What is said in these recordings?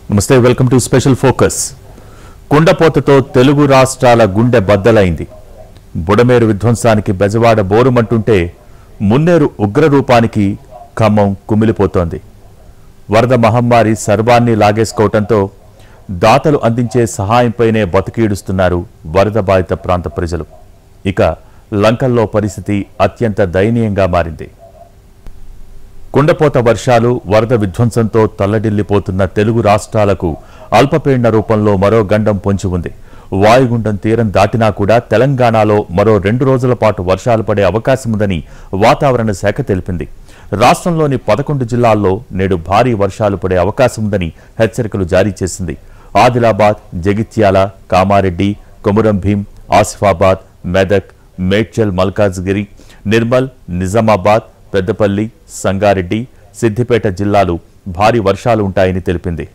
నమస్తే welcome to special focus కుండపోతతో తెలుగు రాష్ట్రాల గుండె బద్దలైంది బుడమేరు విధ్వంసానికి బెజవాడ బోరుమంటుంటే మున్నేరు ఉగ్రరూపానికి ఖమ్మం కుమిలిపోతోంది వరద మహమ్మారి సర్వాన్ని లాగేసుకోవటంతో దాతలు అందించే సహాయంపైనే బతికీడుస్తున్నారు వరద బాధిత ప్రాంత ప్రజలు ఇక లంకల్లో పరిస్థితి అత్యంత దయనీయంగా మారింది కుండపోత వర్షాలు వరద విధ్వంసంతో తల్లడిల్లిపోతున్న తెలుగు రాష్ట్రాలకు అల్పపీడన రూపంలో మరో గండం పొంచి ఉంది వాయుగుండం తీరం దాటినా కూడా తెలంగాణలో మరో రెండు రోజుల పాటు వర్షాలు పడే అవకాశం ఉందని వాతావరణ శాఖ తెలిపింది రాష్ట్రంలోని పదకొండు జిల్లాల్లో నేడు భారీ వర్షాలు పడే అవకాశం ఉందని హెచ్చరికలు జారీ చేసింది ఆదిలాబాద్ జగిత్యాల కామారెడ్డి కొమురం భీం ఆసిఫాబాద్ మెదక్ మేడ్చల్ మల్కాజ్గిరి నిర్మల్ నిజామాబాద్ పెద్దపల్లి సంగారెడ్డి సిద్దిపేట జిల్లాలు భారీ వర్షాలు ఉంటాయని తెలిపింది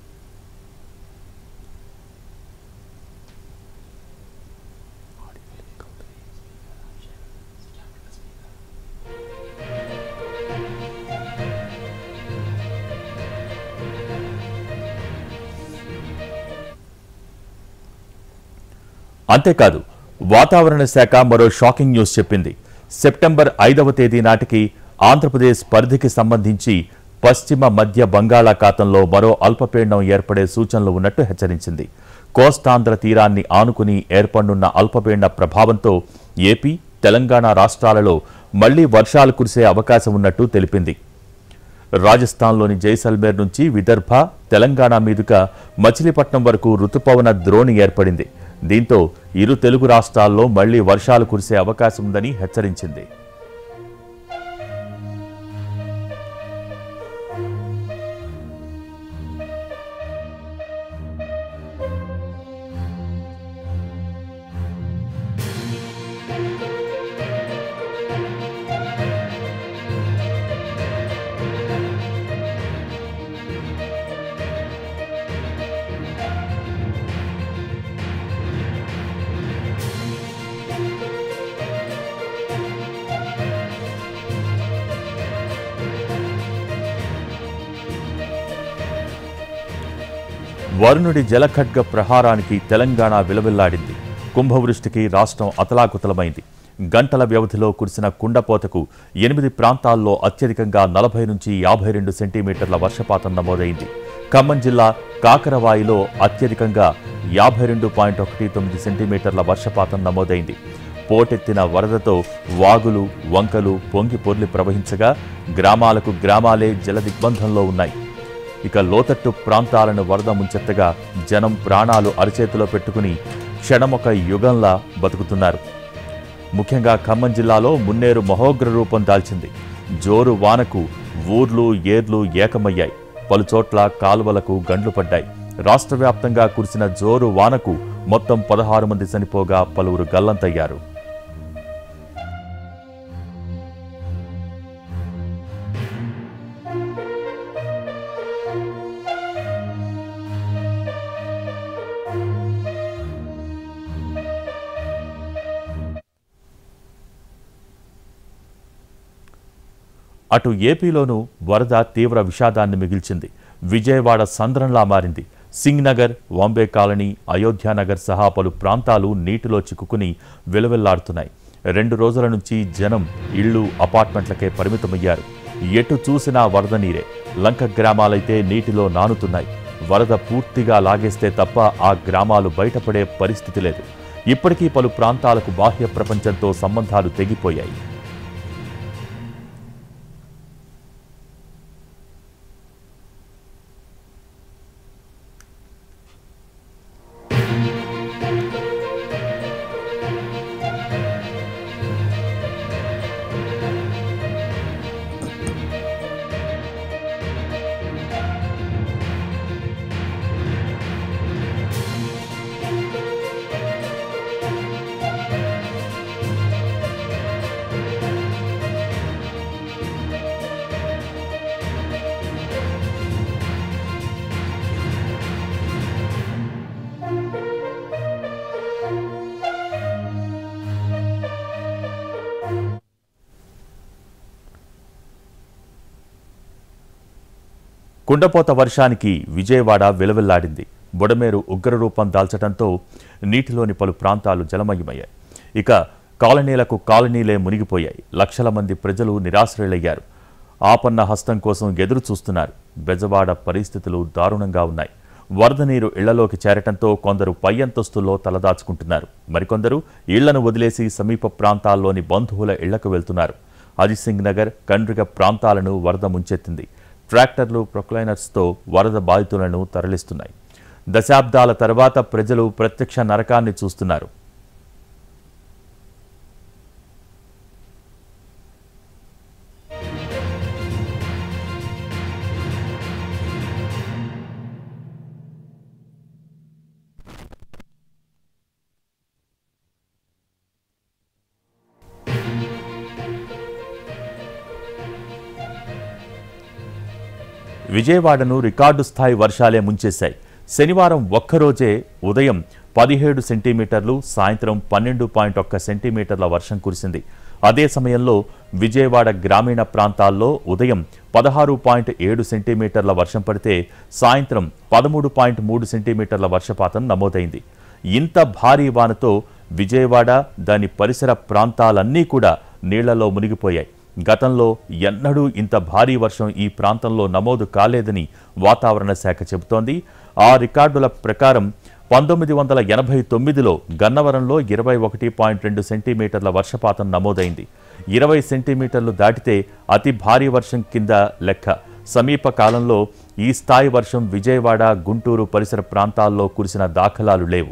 అంతేకాదు వాతావరణ శాఖ మరో షాకింగ్ న్యూస్ చెప్పింది సెప్టెంబర్ ఐదవ తేదీ నాటికి ఆంధ్రప్రదేశ్ పరిధికి సంబంధించి పశ్చిమ మధ్య బంగాళాఖాతంలో మరో అల్పపీడనం ఏర్పడే సూచనలు ఉన్నట్టు హెచ్చరించింది కోస్తాంధ్ర తీరాన్ని ఆనుకుని ఏర్పడనున్న అల్పపీడన ప్రభావంతో ఏపీ తెలంగాణ రాష్ట్రాలలో మళ్లీ వర్షాలు కురిసే అవకాశం ఉన్నట్టు తెలిపింది రాజస్థాన్లోని జైసల్మేర్ నుంచి విదర్భ తెలంగాణ మీదుగా మచిలీపట్నం వరకు రుతుపవన ద్రోణి ఏర్పడింది దీంతో ఇరు తెలుగు రాష్ట్రాల్లో మళ్లీ వర్షాలు కురిసే అవకాశం ఉందని హెచ్చరించింది వరుణుడి జలఖడ్గ ప్రహారానికి తెలంగాణ విలవిల్లాడింది కుంభవృష్టికి రాష్ట్రం అతలాకుతలమైంది గంటల వ్యవధిలో కురిసిన కుండపోతకు ఎనిమిది ప్రాంతాల్లో అత్యధికంగా నలభై నుంచి యాభై రెండు సెంటీమీటర్ల వర్షపాతం నమోదైంది ఖమ్మం జిల్లా కాకరవాయిలో అత్యధికంగా యాభై రెండు పాయింట్ ఒకటి తొమ్మిది సెంటీమీటర్ల వర్షపాతం నమోదైంది పోటెత్తిన వరదతో వాగులు వంకలు పొంగి పొర్లి ప్రవహించగా గ్రామాలకు గ్రామాలే జల దిగ్బంధంలో ఉన్నాయి ఇక లోతట్టు ప్రాంతాలను వరద ముంచెత్తగా జనం ప్రాణాలు అరచేతిలో పెట్టుకుని క్షణమొక యుగంలా బతుకుతున్నారు ముఖ్యంగా ఖమ్మం జిల్లాలో మున్నేరు మహోగ్ర రూపం దాల్చింది జోరు వానకు ఊర్లు ఏర్లు ఏకమయ్యాయి పలుచోట్ల కాలువలకు గండ్లు పడ్డాయి రాష్ట్ర వ్యాప్తంగా కురిసిన జోరు వానకు మొత్తం పదహారు మంది చనిపోగా పలువురు గల్లంతయ్యారు అటు ఏపీలోనూ వరద తీవ్ర విషాదాన్ని మిగిల్చింది విజయవాడ సంద్రంలా మారింది సింగ్ నగర్ వాంబే కాలనీ అయోధ్యానగర్ సహా పలు ప్రాంతాలు నీటిలో చిక్కుకుని విలవిల్లాడుతున్నాయి రెండు రోజుల నుంచి జనం ఇళ్లు అపార్ట్మెంట్లకే పరిమితమయ్యారు ఎటు చూసినా వరద నీరే లంక గ్రామాలైతే నీటిలో నానుతున్నాయి వరద పూర్తిగా లాగేస్తే తప్ప ఆ గ్రామాలు బయటపడే పరిస్థితి లేదు ఇప్పటికీ పలు ప్రాంతాలకు బాహ్య ప్రపంచంతో సంబంధాలు తెగిపోయాయి కుండపోత వర్షానికి విజయవాడ విలవిల్లాడింది బుడమేరు ఉగ్రరూపం దాల్చడంతో నీటిలోని పలు ప్రాంతాలు జలమయమయ్యాయి ఇక కాలనీలకు కాలనీలే మునిగిపోయాయి లక్షల మంది ప్రజలు నిరాశ్రయులయ్యారు ఆపన్న హస్తం కోసం ఎదురు చూస్తున్నారు బెజవాడ పరిస్థితులు దారుణంగా ఉన్నాయి వరద నీరు ఇళ్లలోకి చేరటంతో కొందరు పై అంతస్తుల్లో తలదాచుకుంటున్నారు మరికొందరు ఇళ్లను వదిలేసి సమీప ప్రాంతాల్లోని బంధువుల ఇళ్లకు వెళ్తున్నారు అజిసింగ్ నగర్ కండ్రిగ ప్రాంతాలను వరద ముంచెత్తింది ట్రాక్టర్లు ప్రొక్లైనర్స్తో వరద బాధితులను తరలిస్తున్నాయి దశాబ్దాల తర్వాత ప్రజలు ప్రత్యక్ష నరకాన్ని చూస్తున్నారు విజయవాడను రికార్డు స్థాయి వర్షాలే ముంచేశాయి శనివారం ఒక్కరోజే ఉదయం పదిహేడు సెంటీమీటర్లు సాయంత్రం పన్నెండు పాయింట్ ఒక్క సెంటీమీటర్ల వర్షం కురిసింది అదే సమయంలో విజయవాడ గ్రామీణ ప్రాంతాల్లో ఉదయం పదహారు పాయింట్ ఏడు సెంటీమీటర్ల వర్షం పడితే సాయంత్రం పదమూడు పాయింట్ మూడు సెంటీమీటర్ల వర్షపాతం నమోదైంది ఇంత భారీ వానతో విజయవాడ దాని పరిసర ప్రాంతాలన్నీ కూడా నీళ్లలో మునిగిపోయాయి గతంలో ఎన్నడూ ఇంత భారీ వర్షం ఈ ప్రాంతంలో నమోదు కాలేదని వాతావరణ శాఖ చెబుతోంది ఆ రికార్డుల ప్రకారం పంతొమ్మిది వందల ఎనభై తొమ్మిదిలో గన్నవరంలో ఇరవై ఒకటి పాయింట్ రెండు సెంటీమీటర్ల వర్షపాతం నమోదైంది ఇరవై సెంటీమీటర్లు దాటితే అతి భారీ వర్షం కింద లెక్క సమీప కాలంలో ఈ స్థాయి వర్షం విజయవాడ గుంటూరు పరిసర ప్రాంతాల్లో కురిసిన దాఖలాలు లేవు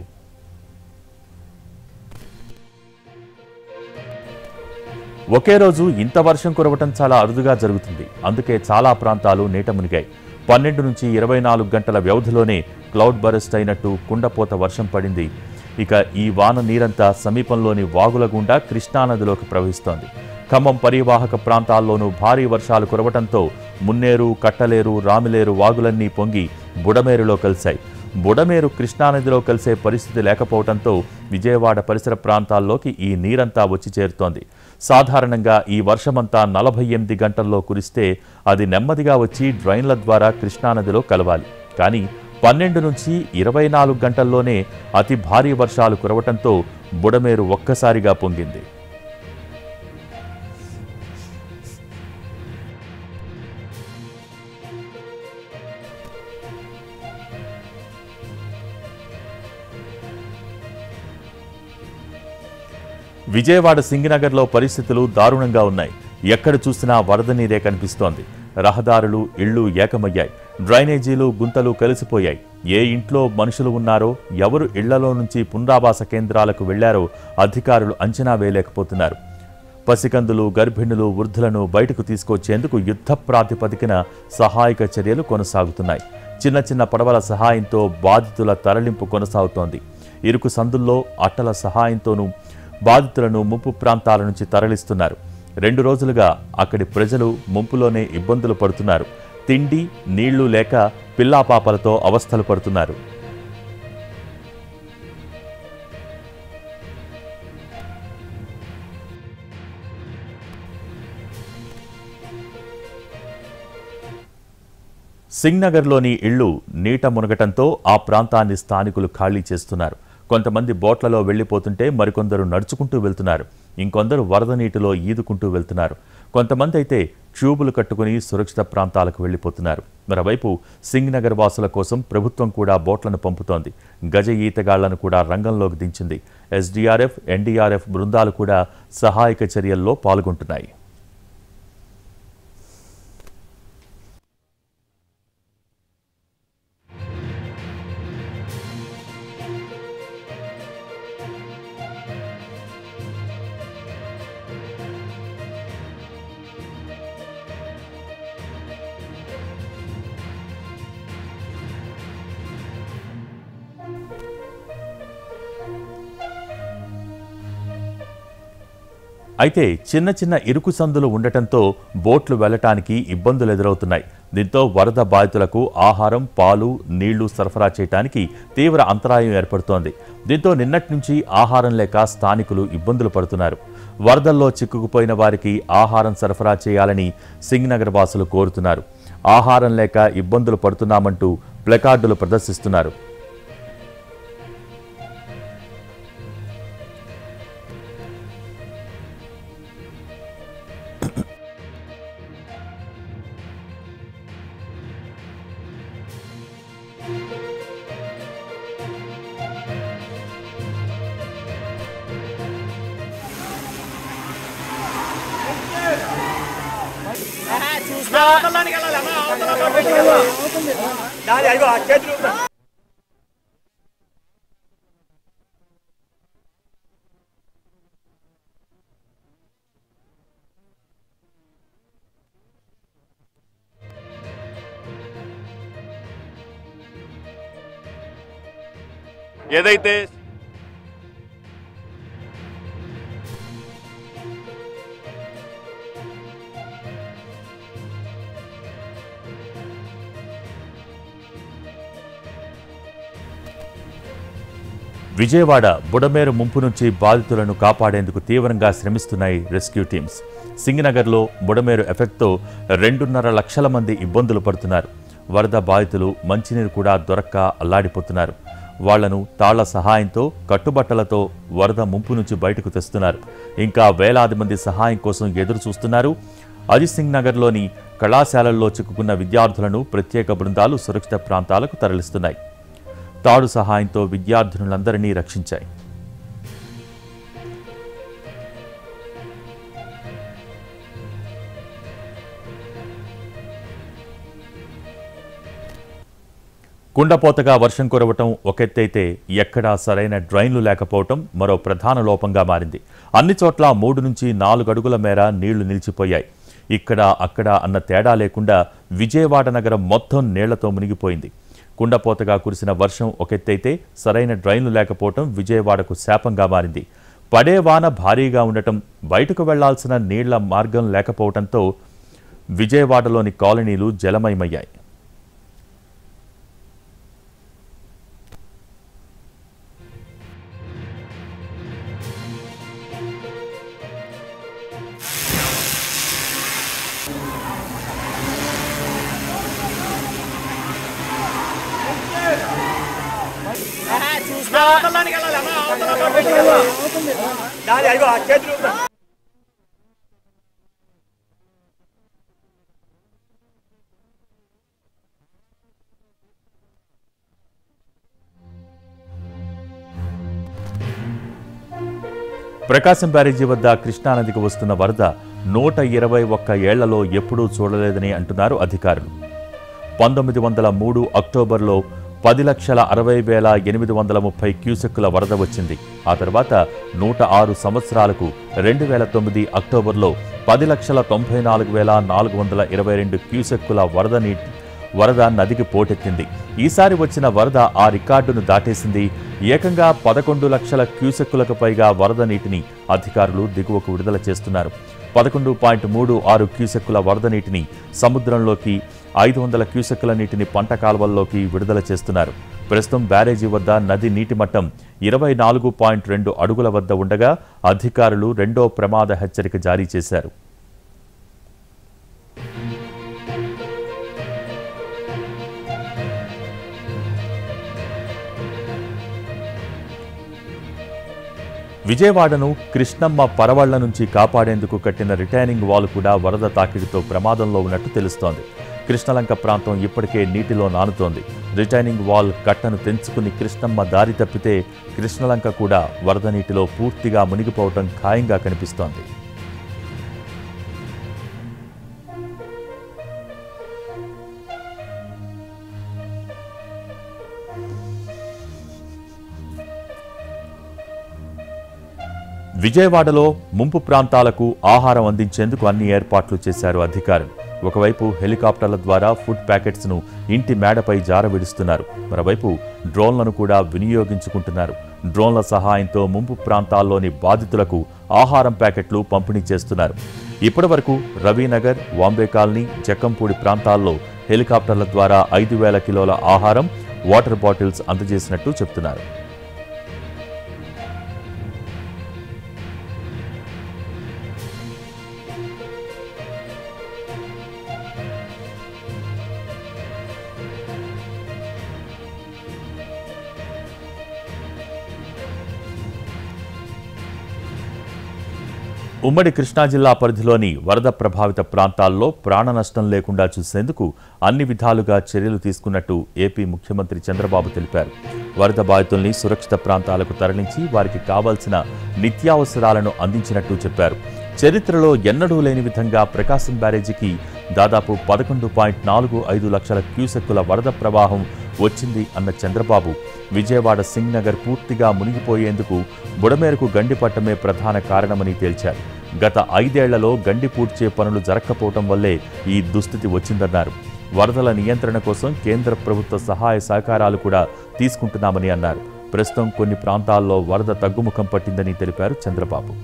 ఒకే రోజు ఇంత వర్షం కురవటం చాలా అరుదుగా జరుగుతుంది అందుకే చాలా ప్రాంతాలు నీట మునిగాయి పన్నెండు నుంచి ఇరవై నాలుగు గంటల వ్యవధిలోనే క్లౌడ్ బరెస్ట్ అయినట్టు కుండపోత వర్షం పడింది ఇక ఈ వాన నీరంతా సమీపంలోని వాగుల గుండా కృష్ణానదిలోకి ప్రవహిస్తోంది ఖమ్మం పరివాహక ప్రాంతాల్లోనూ భారీ వర్షాలు కురవటంతో మున్నేరు కట్టలేరు రామిలేరు వాగులన్నీ పొంగి బుడమేరులో కలిశాయి బుడమేరు కృష్ణానదిలో కలిసే పరిస్థితి లేకపోవడంతో విజయవాడ పరిసర ప్రాంతాల్లోకి ఈ నీరంతా వచ్చి చేరుతోంది సాధారణంగా ఈ వర్షమంతా నలభై ఎనిమిది గంటల్లో కురిస్తే అది నెమ్మదిగా వచ్చి డ్రైన్ల ద్వారా కృష్ణానదిలో కలవాలి కానీ పన్నెండు నుంచి ఇరవై నాలుగు గంటల్లోనే అతి భారీ వర్షాలు కురవటంతో బుడమేరు ఒక్కసారిగా పొంగింది విజయవాడ సింగనగర్లో పరిస్థితులు దారుణంగా ఉన్నాయి ఎక్కడ చూసినా వరద నీరే కనిపిస్తోంది రహదారులు ఇళ్లు ఏకమయ్యాయి డ్రైనేజీలు గుంతలు కలిసిపోయాయి ఏ ఇంట్లో మనుషులు ఉన్నారో ఎవరు ఇళ్లలో నుంచి పునరావాస కేంద్రాలకు వెళ్లారో అధికారులు అంచనా వేయలేకపోతున్నారు పసికందులు గర్భిణులు వృద్ధులను బయటకు తీసుకొచ్చేందుకు యుద్ధ ప్రాతిపదికన సహాయక చర్యలు కొనసాగుతున్నాయి చిన్న చిన్న పడవల సహాయంతో బాధితుల తరలింపు కొనసాగుతోంది ఇరుకు సందుల్లో అట్టల సహాయంతోనూ బాధితులను ముంపు ప్రాంతాల నుంచి తరలిస్తున్నారు రెండు రోజులుగా అక్కడి ప్రజలు ముంపులోనే ఇబ్బందులు పడుతున్నారు తిండి నీళ్లు లేక పిల్లాపాపలతో అవస్థలు పడుతున్నారు సింగ్నగర్లోని ఇళ్లు నీట మునగటంతో ఆ ప్రాంతాన్ని స్థానికులు ఖాళీ చేస్తున్నారు కొంతమంది బోట్లలో వెళ్లిపోతుంటే మరికొందరు నడుచుకుంటూ వెళ్తున్నారు ఇంకొందరు వరద నీటిలో ఈదుకుంటూ వెళ్తున్నారు కొంతమంది అయితే ట్యూబులు కట్టుకుని సురక్షిత ప్రాంతాలకు వెళ్లిపోతున్నారు మరోవైపు సింగ్నగర్ వాసుల కోసం ప్రభుత్వం కూడా బోట్లను పంపుతోంది గజ ఈతగాళ్లను కూడా రంగంలోకి దించింది ఎస్డీఆర్ఎఫ్ ఎన్డీఆర్ఎఫ్ బృందాలు కూడా సహాయక చర్యల్లో పాల్గొంటున్నాయి అయితే చిన్న చిన్న ఇరుకు సందులు ఉండటంతో బోట్లు వెళ్లటానికి ఇబ్బందులు ఎదురవుతున్నాయి దీంతో వరద బాధితులకు ఆహారం పాలు నీళ్లు సరఫరా చేయడానికి తీవ్ర అంతరాయం ఏర్పడుతోంది దీంతో నిన్నటి నుంచి ఆహారం లేక స్థానికులు ఇబ్బందులు పడుతున్నారు వరదల్లో చిక్కుకుపోయిన వారికి ఆహారం సరఫరా చేయాలని సింగ్నగర్ వాసులు కోరుతున్నారు ఆహారం లేక ఇబ్బందులు పడుతున్నామంటూ ప్లకార్డులు ప్రదర్శిస్తున్నారు అవతలానికి వెళ్ళాలి అన్న అవతల దాని అయ్యో ఆ చేతులు ఏదైతే విజయవాడ బుడమేరు ముంపు నుంచి బాధితులను కాపాడేందుకు తీవ్రంగా శ్రమిస్తున్నాయి రెస్క్యూ టీమ్స్ సింగనగర్లో బుడమేరు ఎఫెక్ట్తో రెండున్నర లక్షల మంది ఇబ్బందులు పడుతున్నారు వరద బాధితులు మంచినీరు కూడా దొరక్క అల్లాడిపోతున్నారు వాళ్లను తాళ్ల సహాయంతో కట్టుబట్టలతో వరద ముంపు నుంచి బయటకు తెస్తున్నారు ఇంకా వేలాది మంది సహాయం కోసం ఎదురు చూస్తున్నారు అజిత్ సింగ్ నగర్లోని కళాశాలల్లో చిక్కుకున్న విద్యార్థులను ప్రత్యేక బృందాలు సురక్షిత ప్రాంతాలకు తరలిస్తున్నాయి తాడు సహాయంతో విద్యార్థినులందరినీ రక్షించాయి కుండపోతగా వర్షం కురవటం ఒకెత్తైతే ఎక్కడా సరైన డ్రైన్లు లేకపోవటం మరో ప్రధాన లోపంగా మారింది అన్ని చోట్ల మూడు నుంచి నాలుగు అడుగుల మేర నీళ్లు నిలిచిపోయాయి ఇక్కడ అక్కడ అన్న తేడా లేకుండా విజయవాడ నగరం మొత్తం నీళ్లతో మునిగిపోయింది కుండపోతగా కురిసిన వర్షం ఒకెత్తైతే సరైన డ్రైన్లు లేకపోవటం విజయవాడకు శాపంగా మారింది పడే వాన భారీగా ఉండటం బయటకు వెళ్లాల్సిన నీళ్ల మార్గం లేకపోవడంతో విజయవాడలోని కాలనీలు జలమయమయ్యాయి అవతలానికి వెళ్ళాలి అన్న అవతల దాని అయ్యో ఆ చేతులు ప్రకాశం బ్యారేజీ వద్ద కృష్ణానదికి వస్తున్న వరద నూట ఇరవై ఒక్క ఏళ్లలో ఎప్పుడూ చూడలేదని అంటున్నారు అధికారులు పంతొమ్మిది వందల మూడు అక్టోబర్లో పది లక్షల అరవై వేల ఎనిమిది వందల ముప్పై క్యూసెక్కుల వరద వచ్చింది ఆ తర్వాత నూట ఆరు సంవత్సరాలకు రెండు వేల తొమ్మిది అక్టోబర్లో పది లక్షల తొంభై నాలుగు వేల నాలుగు వందల ఇరవై రెండు క్యూసెక్కుల వరద నీటి వరద నదికి పోటెత్తింది ఈసారి వచ్చిన వరద ఆ రికార్డును దాటేసింది ఏకంగా పదకొండు లక్షల క్యూసెక్కులకు పైగా వరద నీటిని అధికారులు దిగువకు విడుదల చేస్తున్నారు పదకొండు పాయింట్ మూడు ఆరు క్యూసెక్కుల వరద నీటిని సముద్రంలోకి ఐదు వందల క్యూసెక్కుల నీటిని పంట కాలువల్లోకి విడుదల చేస్తున్నారు ప్రస్తుతం బ్యారేజీ వద్ద నది నీటి మట్టం ఇరవై నాలుగు పాయింట్ రెండు అడుగుల వద్ద ఉండగా అధికారులు రెండో ప్రమాద హెచ్చరిక జారీ చేశారు విజయవాడను కృష్ణమ్మ పరవళ్ల నుంచి కాపాడేందుకు కట్టిన రిటైనింగ్ వాల్ కూడా వరద తాకిడితో ప్రమాదంలో ఉన్నట్టు తెలుస్తోంది కృష్ణలంక ప్రాంతం ఇప్పటికే నీటిలో నానుతోంది రిటైనింగ్ వాల్ కట్టను తెంచుకుని కృష్ణమ్మ దారి తప్పితే కృష్ణలంక కూడా వరద నీటిలో పూర్తిగా మునిగిపోవటం ఖాయంగా కనిపిస్తోంది విజయవాడలో ముంపు ప్రాంతాలకు ఆహారం అందించేందుకు అన్ని ఏర్పాట్లు చేశారు అధికారులు ఒకవైపు హెలికాప్టర్ల ద్వారా ఫుడ్ ప్యాకెట్స్ను ఇంటి మేడపై జారవిడుస్తున్నారు మరోవైపు డ్రోన్లను కూడా వినియోగించుకుంటున్నారు డ్రోన్ల సహాయంతో ముంపు ప్రాంతాల్లోని బాధితులకు ఆహారం ప్యాకెట్లు పంపిణీ చేస్తున్నారు ఇప్పటివరకు రవీనగర్ వాంబే కాలనీ జక్కంపూడి ప్రాంతాల్లో హెలికాప్టర్ల ద్వారా ఐదు వేల కిలోల ఆహారం వాటర్ బాటిల్స్ అందజేసినట్టు చెప్తున్నారు ఉమ్మడి కృష్ణా జిల్లా పరిధిలోని వరద ప్రభావిత ప్రాంతాల్లో ప్రాణ నష్టం లేకుండా చూసేందుకు అన్ని విధాలుగా చర్యలు తీసుకున్నట్టు ఏపీ ముఖ్యమంత్రి చంద్రబాబు తెలిపారు వరద బాధితుల్ని సురక్షిత ప్రాంతాలకు తరలించి వారికి కావాల్సిన నిత్యావసరాలను అందించినట్టు చెప్పారు చరిత్రలో ఎన్నడూ లేని విధంగా ప్రకాశం బ్యారేజీకి దాదాపు పదకొండు పాయింట్ నాలుగు ఐదు లక్షల క్యూసెక్కుల వరద ప్రవాహం వచ్చింది అన్న చంద్రబాబు విజయవాడ సింగ్ నగర్ పూర్తిగా మునిగిపోయేందుకు బుడమేరకు గండి పట్టమే ప్రధాన కారణమని తేల్చారు గత ఐదేళ్లలో గండి పూడ్చే పనులు జరగకపోవటం వల్లే ఈ దుస్థితి వచ్చిందన్నారు వరదల నియంత్రణ కోసం కేంద్ర ప్రభుత్వ సహాయ సహకారాలు కూడా తీసుకుంటున్నామని అన్నారు ప్రస్తుతం కొన్ని ప్రాంతాల్లో వరద తగ్గుముఖం పట్టిందని తెలిపారు చంద్రబాబు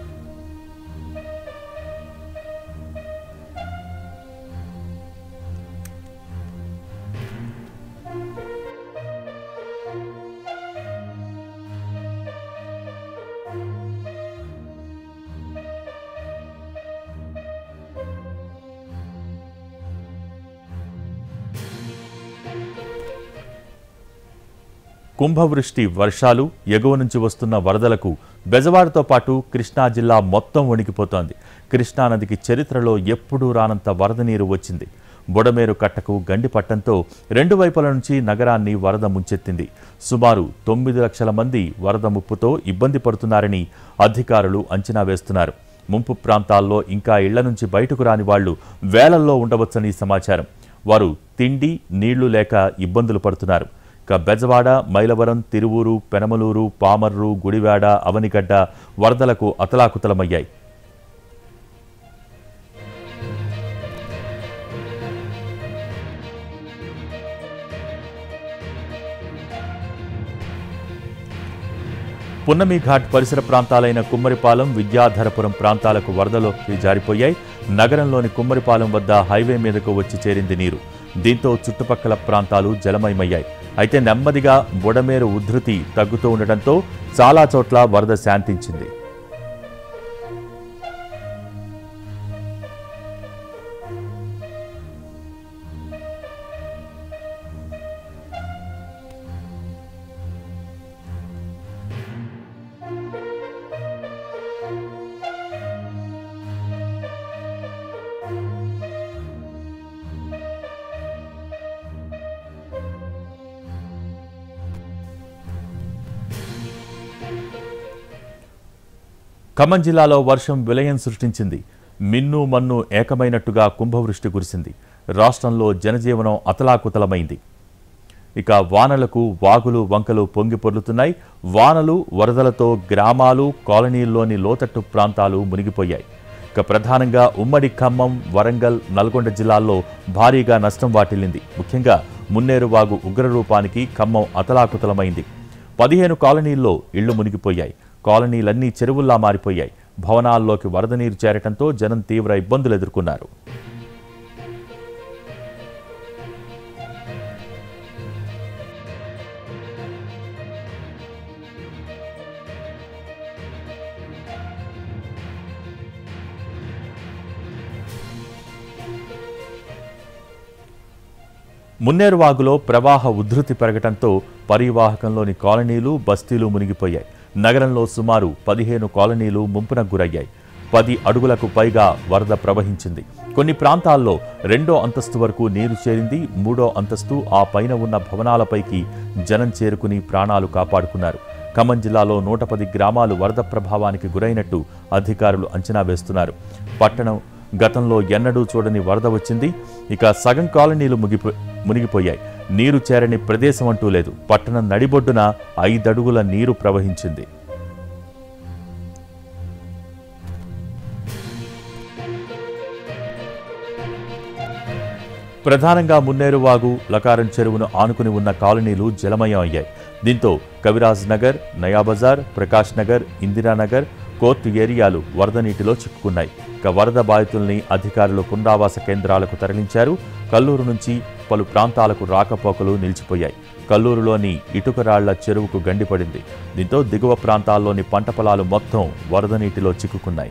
కుంభవృష్టి వర్షాలు ఎగువ నుంచి వస్తున్న వరదలకు బెజవాడతో పాటు కృష్ణా జిల్లా మొత్తం వణికిపోతోంది కృష్ణా నదికి చరిత్రలో ఎప్పుడూ రానంత వరద నీరు వచ్చింది బుడమేరు కట్టకు గండి పట్టంతో రెండు వైపుల నుంచి నగరాన్ని వరద ముంచెత్తింది సుమారు తొమ్మిది లక్షల మంది వరద ముప్పుతో ఇబ్బంది పడుతున్నారని అధికారులు అంచనా వేస్తున్నారు ముంపు ప్రాంతాల్లో ఇంకా ఇళ్ల నుంచి బయటకు రాని వాళ్లు వేలల్లో ఉండవచ్చని సమాచారం వారు తిండి నీళ్లు లేక ఇబ్బందులు పడుతున్నారు ఇక బెజవాడ మైలవరం తిరువూరు పెనమలూరు పామర్రు గుడివాడ అవనిగడ్డ వరదలకు అతలాకుతలమయ్యాయి పున్నమి ఘాట్ పరిసర ప్రాంతాలైన కుమ్మరిపాలెం విద్యాధరపురం ప్రాంతాలకు వరదలోకి జారిపోయాయి నగరంలోని కుమ్మరిపాలెం వద్ద హైవే మీదకు వచ్చి చేరింది నీరు దీంతో చుట్టుపక్కల ప్రాంతాలు జలమయమయ్యాయి అయితే నెమ్మదిగా బుడమేరు ఉధృతి తగ్గుతూ ఉండటంతో చాలా చోట్ల వరద శాంతించింది ఖమ్మం జిల్లాలో వర్షం విలయం సృష్టించింది మిన్ను మన్ను ఏకమైనట్టుగా కుంభవృష్టి కురిసింది రాష్ట్రంలో జనజీవనం అతలాకుతలమైంది ఇక వానలకు వాగులు వంకలు పొంగి పొర్లుతున్నాయి వానలు వరదలతో గ్రామాలు కాలనీల్లోని లోతట్టు ప్రాంతాలు మునిగిపోయాయి ఇక ప్రధానంగా ఉమ్మడి ఖమ్మం వరంగల్ నల్గొండ జిల్లాల్లో భారీగా నష్టం వాటిల్లింది ముఖ్యంగా మున్నేరు వాగు ఉగ్రరూపానికి ఖమ్మం అతలాకుతలమైంది పదిహేను కాలనీల్లో ఇళ్లు మునిగిపోయాయి కాలనీలన్నీ చెరువుల్లా మారిపోయాయి భవనాల్లోకి వరద నీరు చేరటంతో జనం తీవ్ర ఇబ్బందులు ఎదుర్కొన్నారు మున్నేరువాగులో ప్రవాహ ఉధృతి పెరగటంతో పరివాహకంలోని కాలనీలు బస్తీలు మునిగిపోయాయి నగరంలో సుమారు పదిహేను కాలనీలు ముంపున గురయ్యాయి పది అడుగులకు పైగా వరద ప్రవహించింది కొన్ని ప్రాంతాల్లో రెండో అంతస్తు వరకు నీరు చేరింది మూడో అంతస్తు ఆ పైన ఉన్న భవనాలపైకి జనం చేరుకుని ప్రాణాలు కాపాడుకున్నారు ఖమ్మం జిల్లాలో నూట పది గ్రామాలు వరద ప్రభావానికి గురైనట్టు అధికారులు అంచనా వేస్తున్నారు పట్టణం గతంలో ఎన్నడూ చూడని వరద వచ్చింది ఇక సగం కాలనీలు ముగిపో మునిగిపోయాయి నీరు చేరని ప్రదేశం అంటూ లేదు పట్టణం నడిబొడ్డున ఐదడుగుల నీరు ప్రవహించింది ప్రధానంగా మున్నేరువాగు లకారం చెరువును ఆనుకుని ఉన్న కాలనీలు జలమయం అయ్యాయి దీంతో కవిరాజ్ నగర్ నయాబజార్ ప్రకాష్ నగర్ ఇందిరానగర్ కోర్టు ఏరియాలు వరద నీటిలో చిక్కుకున్నాయి ఇక వరద బాధితుల్ని అధికారులు పునరావాస కేంద్రాలకు తరలించారు కల్లూరు నుంచి పలు ప్రాంతాలకు రాకపోకలు నిలిచిపోయాయి కల్లూరులోని ఇటుకరాళ్ల చెరువుకు గండిపడింది దీంతో దిగువ ప్రాంతాల్లోని పంట పొలాలు మొత్తం వరద నీటిలో చిక్కుకున్నాయి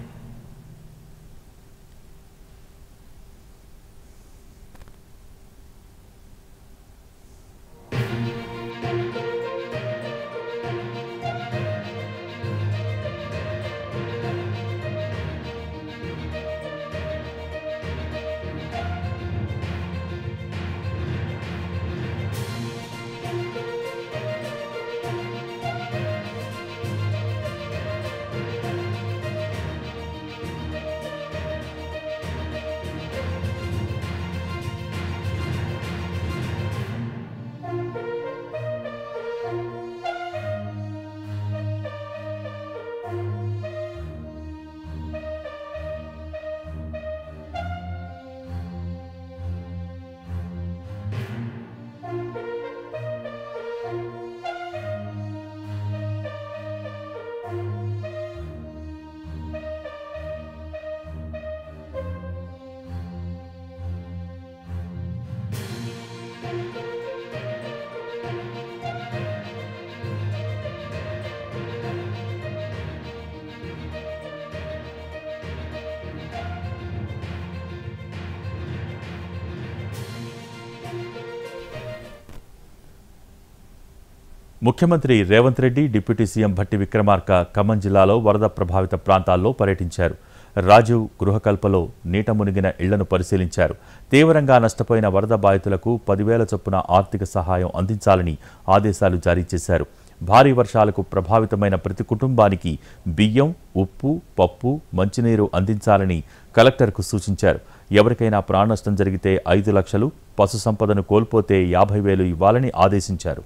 ముఖ్యమంత్రి రేవంత్ రెడ్డి డిప్యూటీ సీఎం భట్టి విక్రమార్క ఖమ్మం జిల్లాలో వరద ప్రభావిత ప్రాంతాల్లో పర్యటించారు రాజీవ్ గృహకల్పలో నీట మునిగిన ఇళ్లను పరిశీలించారు తీవ్రంగా నష్టపోయిన వరద బాధితులకు పదివేల చొప్పున ఆర్థిక సహాయం అందించాలని ఆదేశాలు జారీ చేశారు భారీ వర్షాలకు ప్రభావితమైన ప్రతి కుటుంబానికి బియ్యం ఉప్పు పప్పు మంచినీరు అందించాలని కలెక్టర్కు సూచించారు ఎవరికైనా ప్రాణనష్టం జరిగితే ఐదు లక్షలు పశు సంపదను కోల్పోతే యాభై వేలు ఇవ్వాలని ఆదేశించారు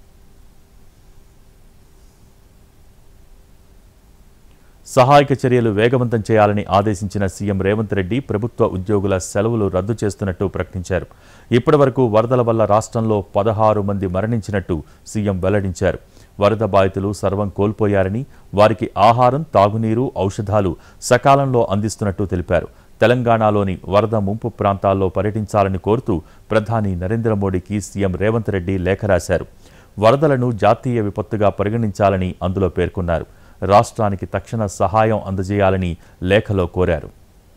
సహాయక చర్యలు వేగవంతం చేయాలని ఆదేశించిన సీఎం రేవంత్ రెడ్డి ప్రభుత్వ ఉద్యోగుల సెలవులు రద్దు చేస్తున్నట్టు ప్రకటించారు ఇప్పటివరకు వరదల వల్ల రాష్ట్రంలో పదహారు మంది మరణించినట్టు సీఎం వెల్లడించారు వరద బాధితులు సర్వం కోల్పోయారని వారికి ఆహారం తాగునీరు ఔషధాలు సకాలంలో అందిస్తున్నట్టు తెలిపారు తెలంగాణలోని వరద ముంపు ప్రాంతాల్లో పర్యటించాలని కోరుతూ ప్రధాని నరేంద్ర మోడీకి సీఎం రేవంత్ రెడ్డి లేఖ రాశారు వరదలను జాతీయ విపత్తుగా పరిగణించాలని అందులో పేర్కొన్నారు రాష్ట్రానికి తక్షణ సహాయం అందజేయాలని లేఖలో కోరారు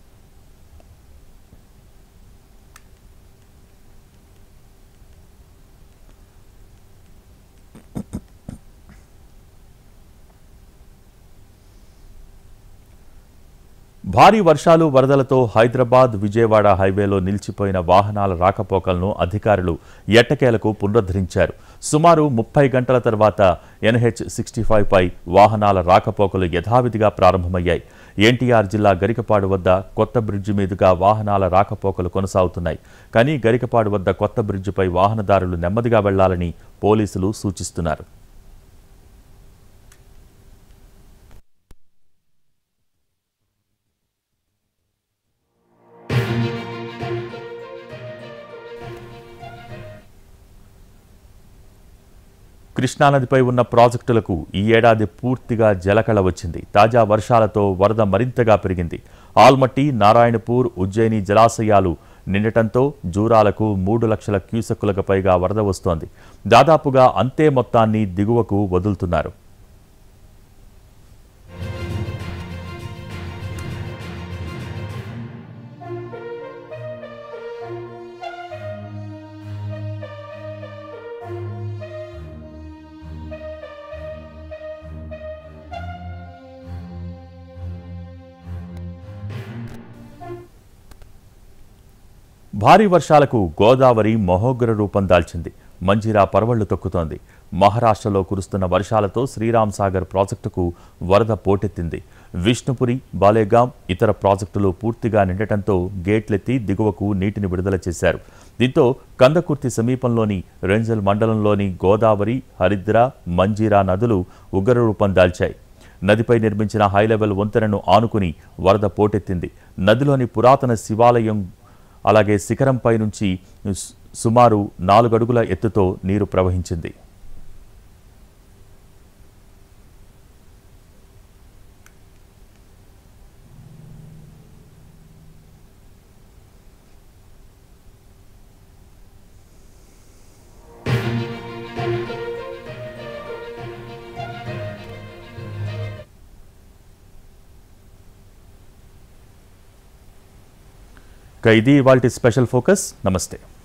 భారీ వర్షాలు వరదలతో హైదరాబాద్ విజయవాడ హైవేలో నిలిచిపోయిన వాహనాల రాకపోకలను అధికారులు ఎట్టకేలకు పునరుద్ధరించారు సుమారు ముప్పై గంటల తర్వాత ఎన్హెచ్ సిక్స్టీ పై వాహనాల రాకపోకలు యథావిధిగా ప్రారంభమయ్యాయి ఎన్టీఆర్ జిల్లా గరికపాడు వద్ద కొత్త బ్రిడ్జి మీదుగా వాహనాల రాకపోకలు కొనసాగుతున్నాయి కానీ గరికపాడు వద్ద కొత్త బ్రిడ్జిపై వాహనదారులు నెమ్మదిగా వెళ్లాలని పోలీసులు సూచిస్తున్నారు కృష్ణానదిపై ఉన్న ప్రాజెక్టులకు ఈ ఏడాది పూర్తిగా జలకళ వచ్చింది తాజా వర్షాలతో వరద మరింతగా పెరిగింది ఆల్మట్టి నారాయణపూర్ ఉజ్జయిని జలాశయాలు నిండటంతో జూరాలకు మూడు లక్షల క్యూసెక్కులకు పైగా వరద వస్తోంది దాదాపుగా అంతే మొత్తాన్ని దిగువకు వదులుతున్నారు భారీ వర్షాలకు గోదావరి మహోగ్ర రూపం దాల్చింది మంజిరా పరవళ్లు తొక్కుతోంది మహారాష్ట్రలో కురుస్తున్న వర్షాలతో శ్రీరామ్ సాగర్ ప్రాజెక్టుకు వరద పోటెత్తింది విష్ణుపురి బాలేగాం ఇతర ప్రాజెక్టులు పూర్తిగా నిండటంతో గేట్లెత్తి దిగువకు నీటిని విడుదల చేశారు దీంతో కందకుర్తి సమీపంలోని రెంజల్ మండలంలోని గోదావరి హరిద్ర మంజీరా నదులు ఉగ్రరూపం దాల్చాయి నదిపై నిర్మించిన హైలెవెల్ వంతెనను ఆనుకుని వరద పోటెత్తింది నదిలోని పురాతన శివాలయం అలాగే శిఖరంపై నుంచి సు- సుమారు నాలుగడుగుల ఎత్తుతో నీరు ప్రవహించింది ఇక ఇది ఇవాల్టి స్పెషల్ ఫోకస్ నమస్తే